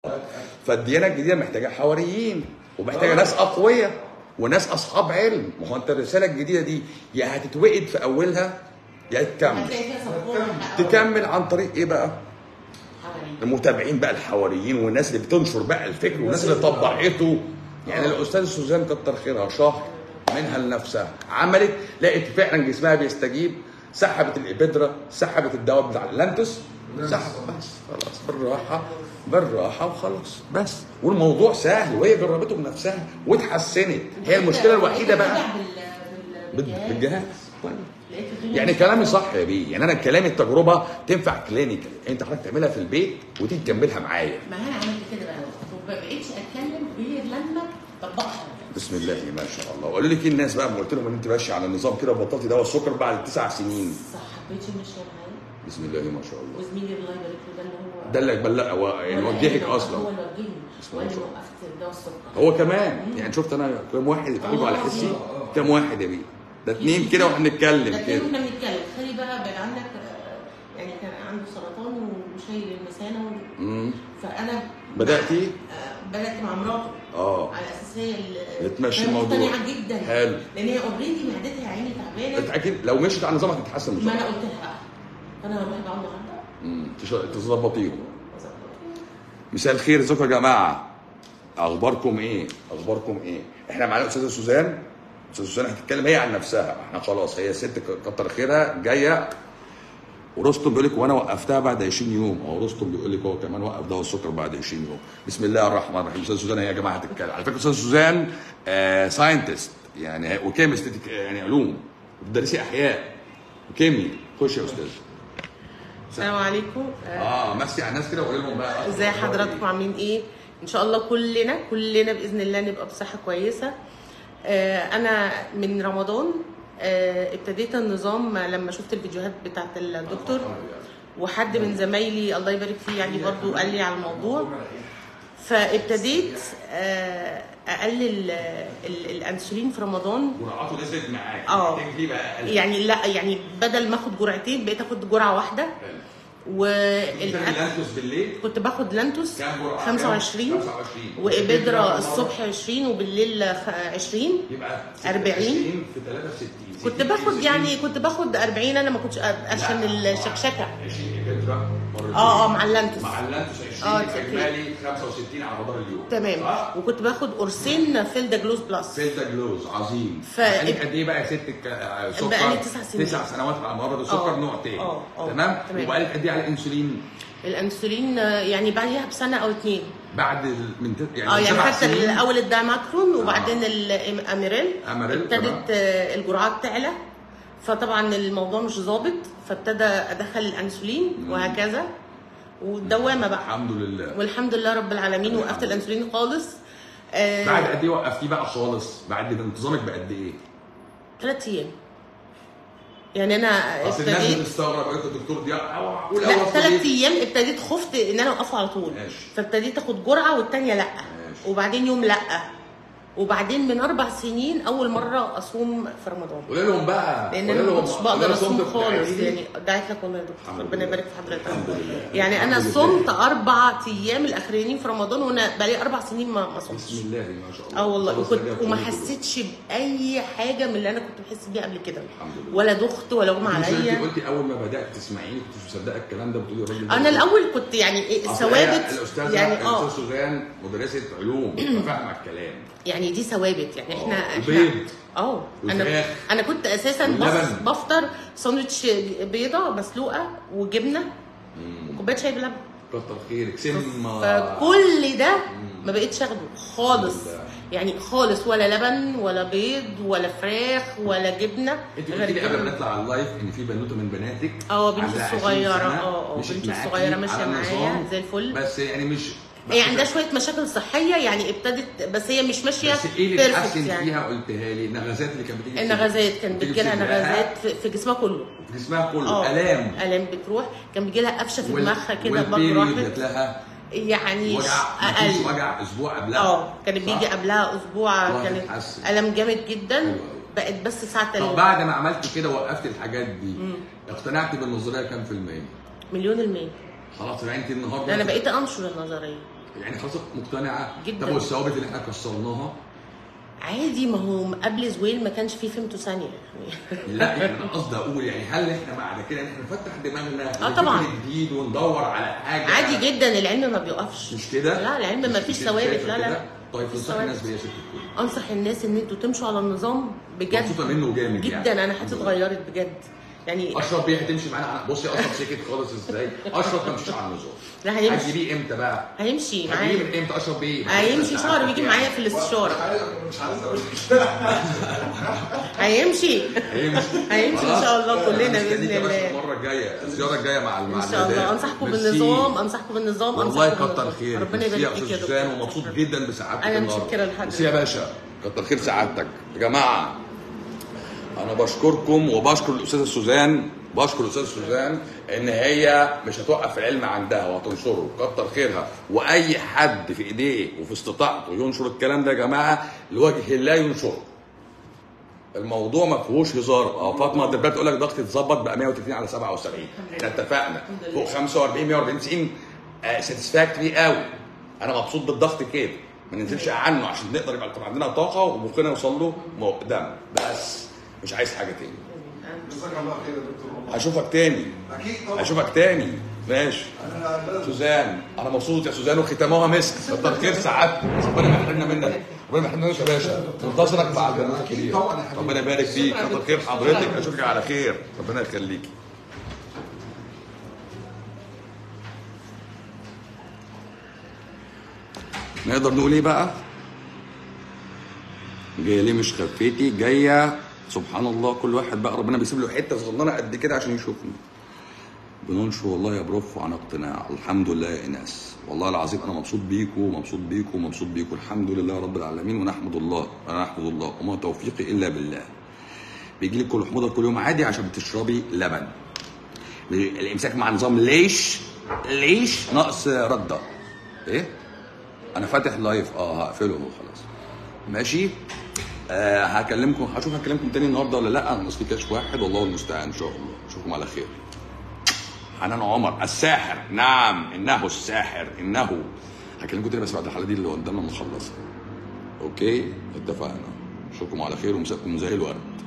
فالديانه الجديده محتاجه حواريين ومحتاجه ناس اقوياء وناس اصحاب علم ما هو انت الرساله الجديده دي يا هتتوقد في اولها يا تكمل هتلاقي فيها صفوره تكمل عن طريق ايه بقى؟ حوالين المتابعين بقى الحواريين والناس اللي بتنشر بقى الفكر والناس اللي طبعته يعني الاستاذ سوزان كتر خيرها شهر منها لنفسها عملت لقت فعلا جسمها بيستجيب سحبت الابيدرا سحبت الدواء بتاع اللانتوس سحب بس خلاص بالراحه بالراحه وخلاص بس والموضوع سهل وهي جربته بنفسها واتحسنت هي المشكله الوحيده بقى بال- بال- بالجهاز بالجهاز طيب. لقيت الدنيا يعني مش كلامي صعبة. صح يا بيه يعني انا كلامي التجربه تنفع كلينيكال انت حضرتك تعملها في البيت وتيجي تكملها معايا ما انا عملت كده بقى وما بقتش اتكلم غير لما طبقها بسم الله ما شاء الله وقالوا لك ايه الناس بقى لما قلت لهم ان انت ماشي على النظام كده وبطلتي دواء السكر بعد تسع سنين صح حبيتش ماشيه معايا بسم الله ما شاء الله وزميلي الله يبارك له ده اللي هو ده اللي بلق هو يعني هو وجهك اللي- هو اصلا اللي وجهني بسم الله وقال ما لي شاء الله. وقفت دواء السكر هو كمان يعني شفت انا كم واحد اتعالجوا على حسي كم واحد يا بيه ده اتنين كده واحنا بنتكلم لكن كده احنا بنتكلم خلي بقى بعد عنك آه، يعني كان عنده سرطان وشايل المثانه و- امم فانا بداتي آه، بدات مع مراته اه على اساس هي اللي بتمشي هي الموضوع. مقتنعه جدا حلو. لان هي اوريدي معدتها يا عيني تعبانه انت اكيد لو مشيت على النظام هتتحسن ما انا بسرعه قلت لها بقى فانا هروح بقى النهارده امم تش- تظبطيهم وأظبط. مساء الخير ازيكم يا جماعه اخباركم ايه اخباركم ايه احنا معانا استاذه سوزان استاذه سوزان هتتكلم هي عن نفسها احنا خلاص هي ست ك- كتر خيرها جايه ورستم بيقول لك وانا وقفتها بعد 20 يوم او رستم بيقول لك هو كمان وقف دواء السكر بعد 20 يوم بسم الله الرحمن الرحيم استاذه سوزان هي يا جماعه هتتكلم على فكره استاذه سوزان آه ساينتست يعني وكيمست يعني علوم بتدرسي احياء وكيمياء خش يا استاذ السلام عليكم آه، اه مسي على الناس كده وقولي لهم بقى ازي حضراتكم عاملين ايه ان شاء الله كلنا كلنا باذن الله نبقى بصحه كويسه آه، انا من رمضان آه، ابتديت النظام لما شفت الفيديوهات بتاعت الدكتور وحد من زمايلي الله يبارك فيه يعني برضو قال لي على الموضوع فابتديت آه، اقلل آه، ال- الانسولين في رمضان جرعاته نزلت معاك اه. محتاج ليه بقى أقل؟ يعني لا يعني بدل ما اخد جرعتين بقيت اخد جرعه واحده حلو. والاكل الانتوس بالليل كنت لانتوس كام جرعه 25 25 وابيدرا الصبح 20 وبالليل خ- 20 يبقى 40. 20 في 63 كنت باخد يعني كنت باخد 40 انا ما كنتش أ- عشان الشكشكه 20 ابيدرا مرتين. اه اه مع اللانتوس مع اللانتوس 20 اه، يبقى اوكي. اجمالي 65 على مدار اليوم تمام صح؟ وكنت باخد قرصين فيلدا جلوز بلس فيلدا جلوز عظيم ف- بقالك قد ايه بقى يا ست الك- آه، سكر بقالي تسع سنين. تسع سنوات على مرض السكر اه، نوع تاني اه، اه، تمام تمام. وبقالك قد ايه على الانسولين الانسولين آه، يعني بعديها بسنه او اتنين بعد ال- من ت- يعني اه يعني سبع خدت سنين الاول الدايماكرون وبعدين الاميريل أميريل، تمام. ابتدت آه، الجرعات تعلى فطبعا الموضوع مش ظابط فابتدى ادخل الانسولين وهكذا والدوامه بقى الحمد لله والحمد لله رب العالمين وقفت الانسولين خالص آه بعد قد ايه وقفتيه بقى خالص بعد انتظامك بقد ايه ثلاث ايام يعني انا اصل الناس ابتديت بتستغرب قلت الدكتور دي قول لا أول ثلاث صديق. ايام ابتديت خفت ان انا اوقفه على طول ماشي. فابتديت اخد جرعه والتانيه لا ماشي. وبعدين يوم لا وبعدين من اربع سنين اول مره اصوم في رمضان قول لهم بقى لان قول انا ما لهم- كنتش قول بقدر لهم اصوم صمت خالص بتاعي. يعني دعيت لك والله يا دكتور الحمد ربنا لله. يبارك في حضرتك الحمد لله. يعني انا الحمد لله. صمت اربع ايام الاخرانيين في رمضان وانا بقالي اربع سنين ما ما صمتش بسم الله ما شاء الله اه والله خلاص وكنت رجعت وما كله. حسيتش باي حاجه من اللي انا كنت بحس بيها قبل كده الحمد لله. ولا دخت ولا اغمى انت مش انت عليا قلتي اول ما بدات تسمعيني كنت مش مصدقه الكلام ده بتقولي الراجل ده انا الاول كنت يعني إيه أصل هي ثوابت الاستاذه يعني اه الاستاذه سوزان مدرسه علوم فاهمه الكلام يعني دي ثوابت يعني احنا آه، احنا وبيض. اه انا وفراخ. انا كنت اساسا بص واللبن. بفطر ساندوتش بيضه مسلوقه وجبنه وكوبايه شاي بلبن كتر خيرك سم فكل ده ما بقتش اخده خالص الحمد لله. يعني خالص ولا لبن ولا بيض ولا فراخ ولا جبنه انت غير قلت لي قبل ما الجبنة. نطلع على اللايف ان في بنوته من بناتك اه بنتي عندها 20 الصغيره سنة، اه اه مشيت بنتي معاكي الصغيره ماشيه على معايا النظام، زي الفل بس يعني مش هي عندها شويه مشاكل صحيه يعني ابتدت بس هي مش ماشيه بس ايه اللي perfect اتحسن يعني فيها قلتها لي النغزات اللي كانت بتيجي النغزات كان بتيجي بتجيلها في صدرها، نغزات في- في جسمها كله في جسمها كله اه الام الام بتروح كان بيجي لها قفشه في وال- دماغها كده والبيريود برضه جات لها يعني وجع مفيش اقل وجع اسبوع قبلها اه كان بيجي صح؟ قبلها اسبوع والله كانت تتحسن. الم جامد جدا حلو أوي. بقت بس ساعه طب ال- بعد ما عملت كده وقفت الحاجات دي اقتنعت بالنظريه كام في المية؟ مليون المية خلاص يبقى انت النهارده انا بقيت انشر النظريه يعني خلاص مقتنعه جداً. طب والثوابت اللي احنا كسرناها عادي ما هو قبل زويل ما كانش فيه فهمته ثانيه يعني لا يعني انا قصدي اقول يعني هل احنا بعد كده ان احنا نفتح دماغنا آه طبعاً. لفكر جديد وندور على حاجه عادي جدا العلم ما بيوقفش مش كده؟ لا العلم ما مش- فيش مش ثوابت شايفة لا لا كده؟ طيب مفيش تنصحي ثوابت. الناس بايه يا ست الكل؟ انصح الناس ان انتوا تمشوا على النظام بجد مبسوطه منه جامد جدا يعني. انا حياتي اتغيرت بجد يعني اشرف بيه هتمشي معانا على- بصي اشرف سكت خالص ازاي؟ اشرف ما مشيش على النظام لا هيمشي هتجيبيه امتى بقى؟ هيمشي هتجيبيه معايا من امتى اشرف بيه؟ هيمشي شهر ويجي معايا في الاستشاره مش عايز اقول هيمشي هيمشي هيمشي ان شاء الله كلنا باذن مستنيك يا باشا الله المره الجايه الزياره الجايه مع مع ان شاء الله النداء. انصحكم ميرسي. بالنظام انصحكم بالنظام والله انصحكم كتر بالنظام. خيرك ربنا ميرسي يبارك يا فيك يا استاذ دكتور سوزان ومبسوط جدا بسعادتك أنا النهاردة. متشكرة لحضرتك. ميرسي يا باشا كتر خير سعادتك يا جماعه انا بشكركم وبشكر الاستاذه سوزان بشكر الاستاذه سوزان ان هي مش هتوقف العلم عندها وهتنشره كتر خيرها واي حد في ايديه وفي استطاعته ينشر الكلام ده يا جماعه لوجه الله ينشره الموضوع ما فيهوش هزار اه فاطمه الدبابه تقول لك ضغطي اتظبط بقى 130 على 77 احنا اتفقنا فوق 45 140 90 ساتسفاكتوري قوي انا مبسوط بالضغط كده ما ننزلش عنه عشان نقدر يبقى يكون عندنا طاقه ومخنا يوصل له مو- دم بس مش عايز حاجه تاني جزاك الله خير يا دكتور والله. هشوفك تاني اكيد طبعا هشوفك تاني ماشي انا لازم سوزان انا مبسوط يا سوزان وختامها مسك كتر خير سعادتك ربنا ما يحرمنا منك ربنا ما يحرمناش يا باشا منتظرك مع البنات الكبير طبعا يا حبيبي. ربنا يبارك فيك كتر خير حضرتك اشوفك على خير ربنا يخليكي نقدر نقول ايه بقى جايه ليه مش خفيتي جايه سبحان الله كل واحد بقى ربنا بيسيب له حته صغننه قد كده عشان يشوفني بننشر والله يا بروف عن اقتناع الحمد لله يا ايناس والله العظيم انا مبسوط بيكم ومبسوط بيكم ومبسوط بيكم الحمد لله رب العالمين ونحمد الله انا احمد الله وما توفيقي الا بالله بيجي لك كل حموضه كل يوم عادي عشان بتشربي لبن الامساك مع نظام ليش ليش ناقص رده ايه انا فاتح لايف اه هقفله اهو خلاص ماشي آه هكلمكم هشوف هكلمكم تاني النهارده ولا لا انا ناقص لي كاش واحد والله المستعان ان شاء الله اشوفكم على خير حنان عمر الساحر نعم انه الساحر انه هكلمكم تاني بس بعد الحلقه دي اللي قدامنا نخلصها اوكي اتفقنا اشوفكم على خير ومساكم زي الورد